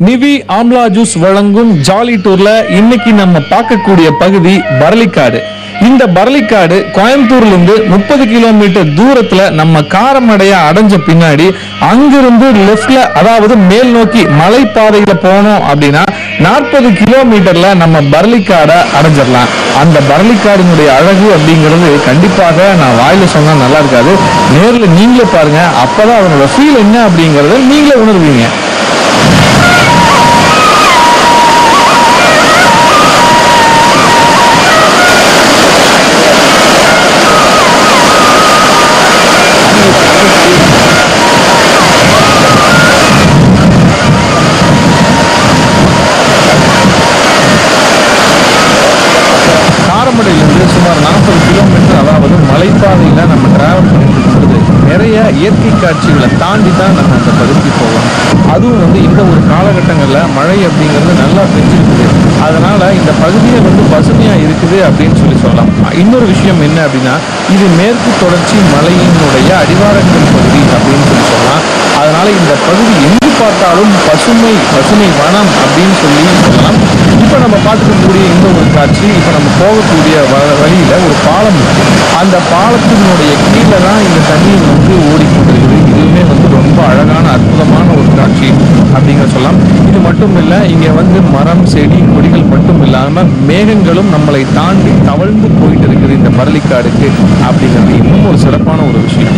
Nivi amla juice வழங்கும் jolly டூர்ல இன்னைக்கு நம்ம பார்க்கக்கூடிய பகுதி பரளிக்காடு இந்த பரளிக்காடு கோயம்புத்தூர்ல இருந்து முப்பது கிலோமீட்டர் தூரத்துல நம்ம காரமடைய அடைஞ்ச பின்னாடி அங்கிருந்து லெஃப்ட்ல அதாவது மேல் நோக்கி மலைப்பாதையில போனோம் அப்படின்னா நாற்பது கிலோமீட்டர்ல நம்ம பரளிக்காடை அடைஞ்சிடலாம் அந்த பரளிக்காடினுடைய அழகு அப்படிங்கிறது கண்டிப்பாக நான் வாயில சொன்னா நல்லா இருக்காது நேர்ல நீங்களே பாருங்க அப்பதான் அதனோட ஃபீல் என்ன அப்படிங்கறத நீங்களே உணர்வீங்க காரமடையிலிருந்து சுமார் நாற்பது கிலோமீட்டர் அதாவது மலைப்பாதையில் நம்ம டிராவல் பண்ணிட்டு இருக்கும்போது நிறைய இயற்கை காட்சிகளை தாண்டி தான் நம்ம அந்த பகுதிக்கு போவோம் அதுவும் வந்து இந்த ஒரு காலகட்டங்களில் மழை அப்படிங்கிறது நல்லா பெஞ்சிருக்குது அதனால இந்த பகுதியே வந்து பசுமையா இருக்குது அப்படின்னு சொல்லி சொல்லலாம் இன்னொரு விஷயம் என்ன அப்படின்னா இது மேற்கு தொடர்ச்சி மலையினுடைய அடிவாரங்கள் பகுதி அப்படின்னு சொல்லி சொல்லலாம் அதனால இந்த பகுதி எங்கு பார்த்தாலும் பசுமை பசுமை வனம் அப்படின்னு சொல்லி சொல்லலாம் இப்போ நம்ம பார்த்துக்கக்கூடிய இந்த ஒரு காட்சி இப்போ நம்ம போகக்கூடிய வ- வழியில ஒரு பாலம் இருக்கு அந்த பாலத்தினுடைய கீழே தான் இந்த தண்ணீர் வந்து ஓடிக்கொண்டிருக்குது இதுவுமே வந்து ரொம்ப அழகான அற்புதமான ஒரு காட்சி அப்படிங்கிற சொல்லலாம் இது மட்டும் இல்லை இங்க வந்து மரம் செடி கொடிகள் மட்டும் இல்லாம மேகங்களும் நம்மளை தாண்டி தவழ்ந்து போயிட்டு இருக்குது இந்த பரளிக்காடுக்கு அப்படிங்கிறது இன்னும் ஒரு சிறப்பான ஒரு விஷயம்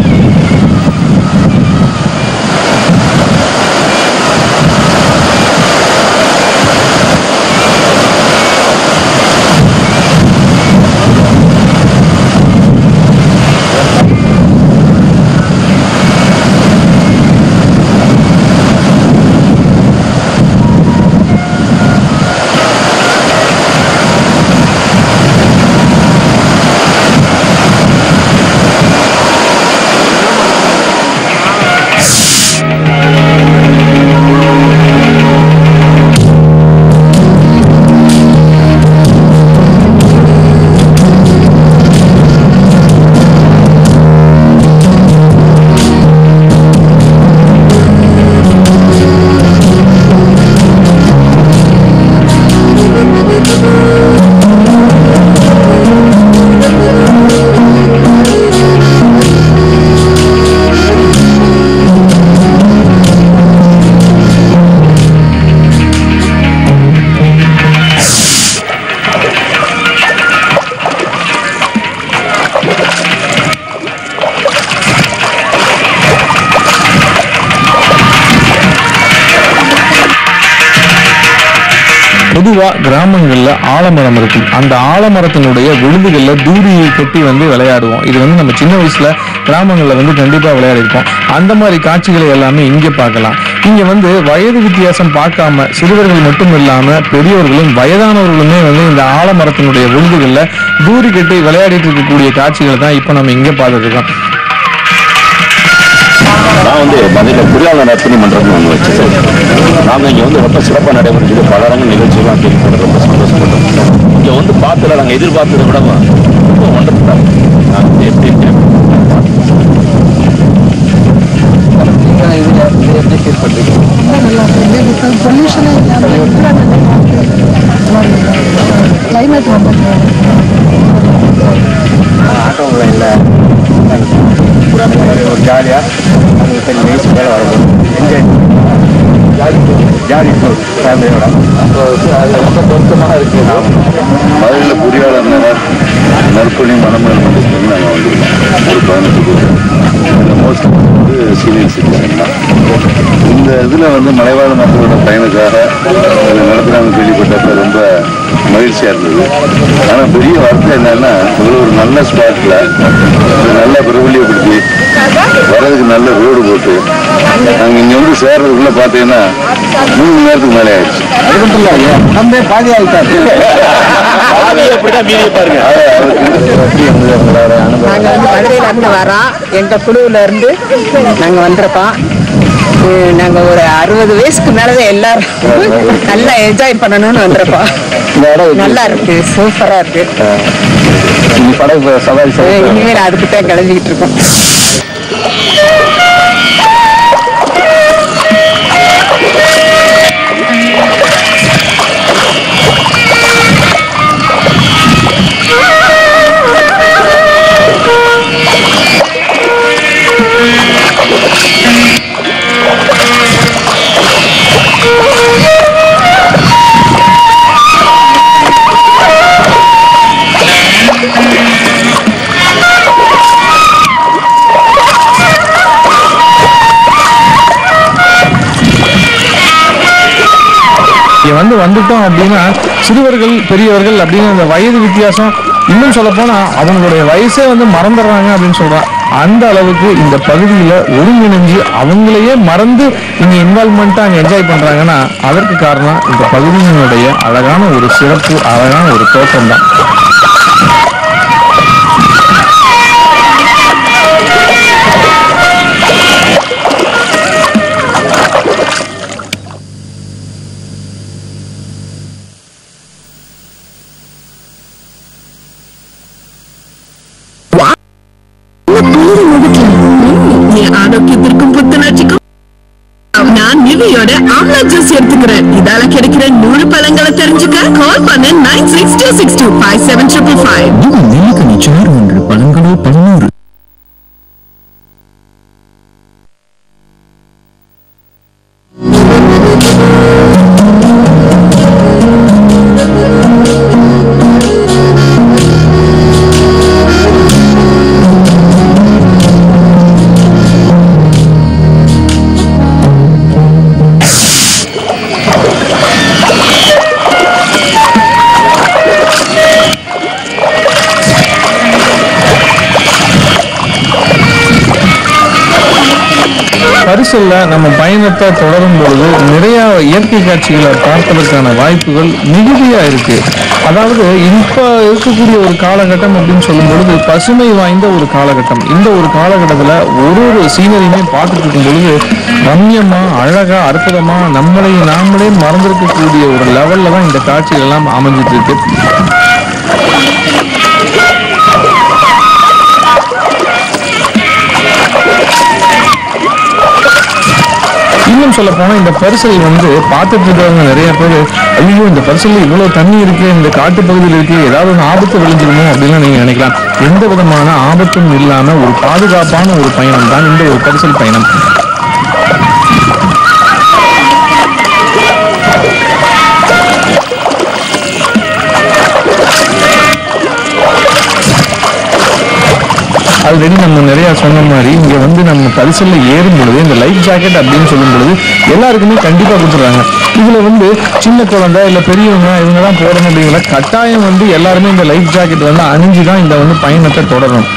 பொதுவா கிராமங்கள்ல ஆலமரம் இருக்கும் அந்த ஆலமரத்தினுடைய விழுதுகள்ல தூரியை கட்டி வந்து விளையாடுவோம் இது வந்து நம்ம சின்ன வயசுல கிராமங்கள்ல வந்து கண்டிப்பா விளையாடி இருப்போம் அந்த மாதிரி காட்சிகளை எல்லாமே இங்க பார்க்கலாம் இங்க வந்து வயது வித்தியாசம் பார்க்காம சிறுவர்கள் மட்டும் இல்லாம பெரியவர்களும் வயதானவர்களுமே வந்து இந்த ஆலமரத்தினுடைய விழுதுகள்ல தூரி கட்டி விளையாடிட்டு இருக்கக்கூடிய காட்சிகளை தான் இப்போ நம்ம இங்க பார்த்துட்டு இருக்கோம் நான் வந்து மதுரையில் பொறியாளர் நற்பணி மன்றம்னு ஒன்று வச்சேன் சார் நாங்கள் இங்கே வந்து ரொம்ப சிறப்பாக நடைபெறுஞ்சது பல அரங்க நிகழ்ச்சிகள்லாம் கேள்விப்பட்டு ரொம்ப சந்தோஷப்பட்டோம் இங்கே வந்து பார்த்ததில் நாங்கள் எதிர்பார்த்ததை விட ரொம்ப ஒண்டர்ஃபுல்லாக நாங்கள் எப்படி இருக்கேன் எப்படி ஃபீல் பண்ணுறீங்க பொல்யூஷனே இல்லாமல் கிளைமேட் ரொம்ப ஆட்டோவில் இல்லை ஒரு ஜாலியாக அது டென் மினிட்ஸ் மேலே வரும்போது என்ஜாய் ஜாலி ஜாலி டூர் ஃபேமிலியோட அது ரொம்ப பொருத்தமாக இருக்குது மதுரையில் பொறியாளர் நகர் நற்பணி மணமகள் மன்றத்துக்கு நாங்கள் வந்திருக்கோம் ஒரு பதினெட்டு பேர் மோஸ்ட்லி வந்து சீனியர் சிட்டிசன் தான் இந்த இதில் வந்து மலைவாழ் மக்களோட பயனுக்காக இதை நடத்துகிறாங்க கேள்விப்பட்டப்ப ரொம்ப மகிழ்ச்சியாக இருந்தது ஆனால் பெரிய வார்த்தை என்னன்னா இவ்வளோ ஒரு நல்ல ஸ்பாட்டில் நல்ல பிரபலியப்படுத்தி வர்றதுக்கு நல்ல ரோடு போட்டு நாங்கள் இங்கே வந்து சேர்றதுக்குள்ளே பார்த்தீங்கன்னா மூணு மணி நேரத்துக்கு மேலே ஆயிடுச்சு அது மட்டும் இல்லை நம்ம பாதி ஆகிட்டாரு பாதி அப்படிதான் மீதியை பாருங்க எப்படி இருந்தது உங்களோட அனுபவம் நாங்கள் வந்து மதுரையில இருந்து வரோம் எங்கள் குழுவில் இருந்து நாங்கள் வந்திருக்கோம் உம், நாங்க ஒரு அறுபது வயசுக்கு மேலதான் எல்லாரும் நல்லா என்ஜாய் பண்ணணும்னு வந்திருக்கோம் இந்த இடம் எப்படி நல்லா இருக்கு சூப்பரா இருக்கு நீங்க படகு சவாரி அஹ் செய்ய இனிமேல் அதுக்கு தான் கிளம்பிக்கிட்டு இருக்கோம் இங்க வந்து வந்துட்டோம் அப்படின்னா சிறுவர்கள் பெரியவர்கள் அப்படின்னு அந்த வயது வித்தியாசம் இன்னும் சொல்ல போனா அவங்களுடைய வயசே வந்து மறந்துடுறாங்க அப்படின்னு சொல்றான் அந்த அளவுக்கு இந்த பகுதியில ஒருங்கிணைஞ்சு அவங்களையே மறந்து இங்க இன்வால்மெண்ட்டா அங்க என்ஜாய் பண்றாங்கன்னா அதற்கு காரணம் இந்த பகுதியினுடைய அழகான ஒரு சிறப்பு அழகான ஒரு தோட்டம் தான் என் ஆரோக்கியத்திற்கும் புத்துணர்ச்சிக்கும் நான் நிவியோட ஆம்லா ஜூஸ் எடுத்துக்கிறேன் இதால கிடைக்கிற நூறு பழங்களை தெரிஞ்சுக்க கால் பண்ண nine six two six two five seven triple five இது நெல்லிக்கனி சாறு ஒன்று பழங்களோ பதினோரு பரிசல்ல நம்ம பயணத்தை தொடரும் பொழுது நிறைய இயற்கை காட்சிகளை பார்ப்பதற்கான வாய்ப்புகள் மிகுதியா இருக்கு அதாவது இப்ப இருக்கக்கூடிய ஒரு காலகட்டம் அப்படின்னு சொல்லும் பொழுது பசுமை வாய்ந்த ஒரு காலகட்டம் இந்த ஒரு காலகட்டத்துல ஒரு ஒரு சீனரியுமே பார்த்துட்டு இருக்கும் பொழுது ரம்யமா அழகா அற்புதமா நம்மளை நாமளே மறந்திருக்கக்கூடிய ஒரு லெவல்ல தான் இந்த காட்சிகள் எல்லாம் அமைஞ்சிட்டு இருக்கு இன்னும் சொல்ல போனா இந்த பரிசல் வந்து பார்த்துட்டு இருக்கிறவங்க நிறைய பேர் ஐயோ இந்த பரிசல்ல இவ்வளவு தண்ணி இருக்கு இந்த காட்டு பகுதியில் இருக்கு ஏதாவது ஒரு ஆபத்து விளைஞ்சிருமோ அப்படின்னு நீங்க நினைக்கலாம் எந்த விதமான ஆபத்தும் இல்லாம ஒரு பாதுகாப்பான ஒரு பயணம் தான் இந்த ஒரு பரிசல் பயணம் ஆல்ரெடி நம்ம நிறைய சொன்ன மாதிரி இங்க வந்து நம்ம பரிசல்ல ஏறும் பொழுது இந்த லைஃப் ஜாக்கெட் அப்படின்னு சொல்லும் பொழுது எல்லாருக்குமே கண்டிப்பா கொடுத்துறாங்க இதுல வந்து சின்ன குழந்தை இல்ல பெரியவங்க இவங்க தான் போடணும் அப்படிங்கிற கட்டாயம் வந்து எல்லாருமே இந்த லைஃப் ஜாக்கெட் வந்து அணிஞ்சு தான் இந்த வந்து பயணத்தை தொடரணும்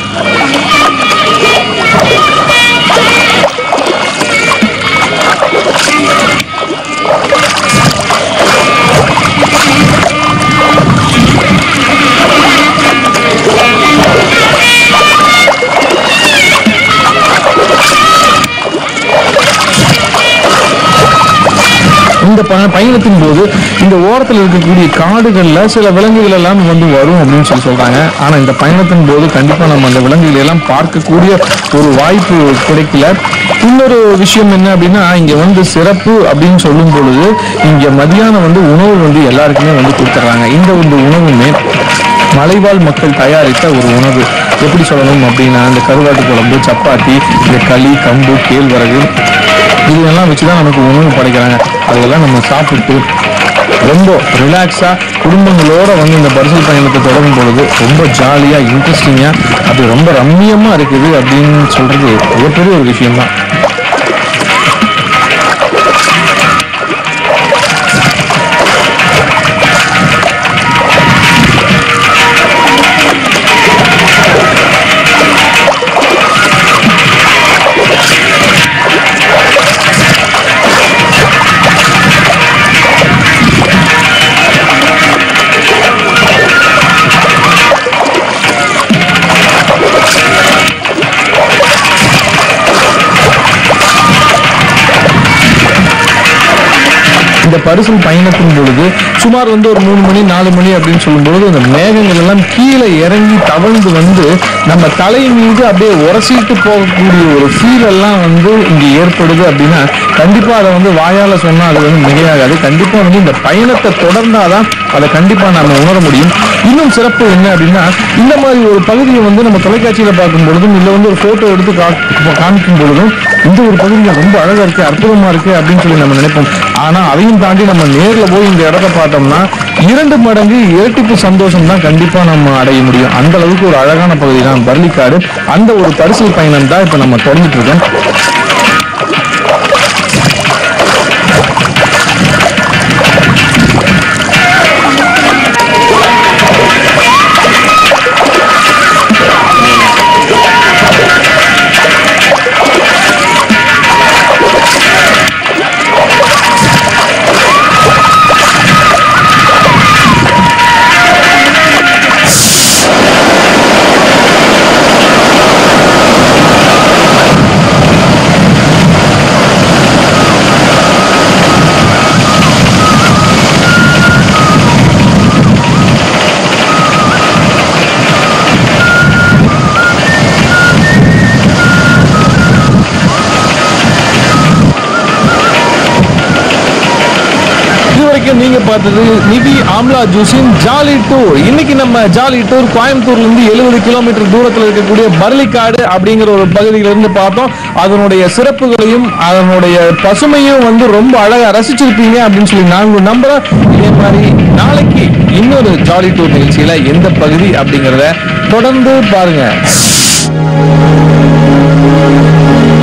இந்த ப- பயணத்தின் போது இந்த ஓரத்தில் இருக்கக்கூடிய காடுகள்ல சில விலங்குகள் எல்லாம் வந்து வரும் அப்படின்னு சொல்லி சொல்றாங்க ஆனா இந்த பயணத்தின் போது கண்டிப்பா நம்ம அந்த விலங்குகளை எல்லாம் பார்க்கக்கூடிய ஒரு வாய்ப்பு கிடைக்கல இன்னொரு விஷயம் என்ன அப்படின்னா இங்க வந்து சிறப்பு அப்படின்னு சொல்லும் பொழுது இங்க மதியானம் வந்து உணவு வந்து எல்லாருக்குமே வந்து கொடுத்துட்றாங்க இந்த ஒரு உணவுமே மலைவாழ் மக்கள் தயாரித்த ஒரு உணவு எப்படி சொல்லணும் அப்படின்னா இந்த கருவாட்டு குழம்பு சப்பாத்தி இந்த களி கம்பு கேழ்வரகு இதெல்லாம் வச்சு தான் நமக்கு உணவு படைக்கிறாங்க அதெல்லாம் நம்ம சாப்பிட்டு ரொம்ப ரிலாக்ஸாக குடும்பங்களோட வந்து இந்த பரிசல் பயணத்தை தொடரும் பொழுது ரொம்ப ஜாலியாக இன்ட்ரெஸ்டிங்காக அது ரொம்ப ரம்மியமாக இருக்குது அப்படின்னு சொல்கிறது மிகப்பெரிய ஒரு விஷயம்தான் இந்த பரிசல் பயணத்தின் பொழுது சுமார் வந்து ஒரு மூணு மணி நாலு மணி அப்படின்னு சொல்லும்பொழுது அந்த மேகங்கள் எல்லாம் கீழே இறங்கி தவழ்ந்து வந்து நம்ம தலை மீது அப்படியே உரசிட்டு போகக்கூடிய ஒரு ஃபீல் எல்லாம் வந்து இங்க ஏற்படுது அப்படின்னா கண்டிப்பா அதை வந்து வாயால சொன்னா அது வந்து மிகையாகாது கண்டிப்பா வந்து இந்த பயணத்தை தொடர்ந்தாதான் அதை கண்டிப்பா நாம உணர முடியும் இன்னும் சிறப்பு என்ன அப்படின்னா இந்த மாதிரி ஒரு பகுதியை வந்து நம்ம தொலைக்காட்சியில பார்க்கும் பொழுதும் இல்ல வந்து ஒரு போட்டோ எடுத்து கா- காமிக்கும் பொழுதும் இந்த ஒரு பகுதியில் ரொம்ப அழகா இருக்கு அற்புதமா இருக்கு அப்படின்னு சொல்லி நம்ம நினைப்போம் ஆனா அதையும் தாண்டி நம்ம நேர்ல போய் இந்த இடத்த பார்த்தோம்னா இரண்டு மடங்கு இரட்டிப்பு சந்தோஷம் தான் கண்டிப்பா நம்ம அடைய முடியும் அந்த அளவுக்கு ஒரு அழகான பகுதி தான் பர்லிக்காடு அந்த ஒரு பரிசல் பயணம் தான் இப்ப நம்ம தொடங்கிட்டு இருக்கோம் வரைக்கும் நீங்க பார்த்தது நிவி ஆம்லா ஜூஸின் ஜாலி டூர் இன்னைக்கு நம்ம ஜாலி டூர் கோயம்புத்தூர்ல இருந்து எழுபது கிலோமீட்டர் தூரத்தில் இருக்கக்கூடிய பரளிக்காடு அப்படிங்கிற ஒரு பகுதியில இருந்து பார்த்தோம் அதனுடைய சிறப்புகளையும் அதனுடைய பசுமையும் வந்து ரொம்ப அழகா ரசிச்சிருப்பீங்க அப்படின்னு சொல்லி நாங்கள் நம்புறோம் இதே மாதிரி நாளைக்கு இன்னொரு ஜாலி டூர் நிகழ்ச்சியில எந்த பகுதி அப்படிங்கிறத தொடர்ந்து பாருங்க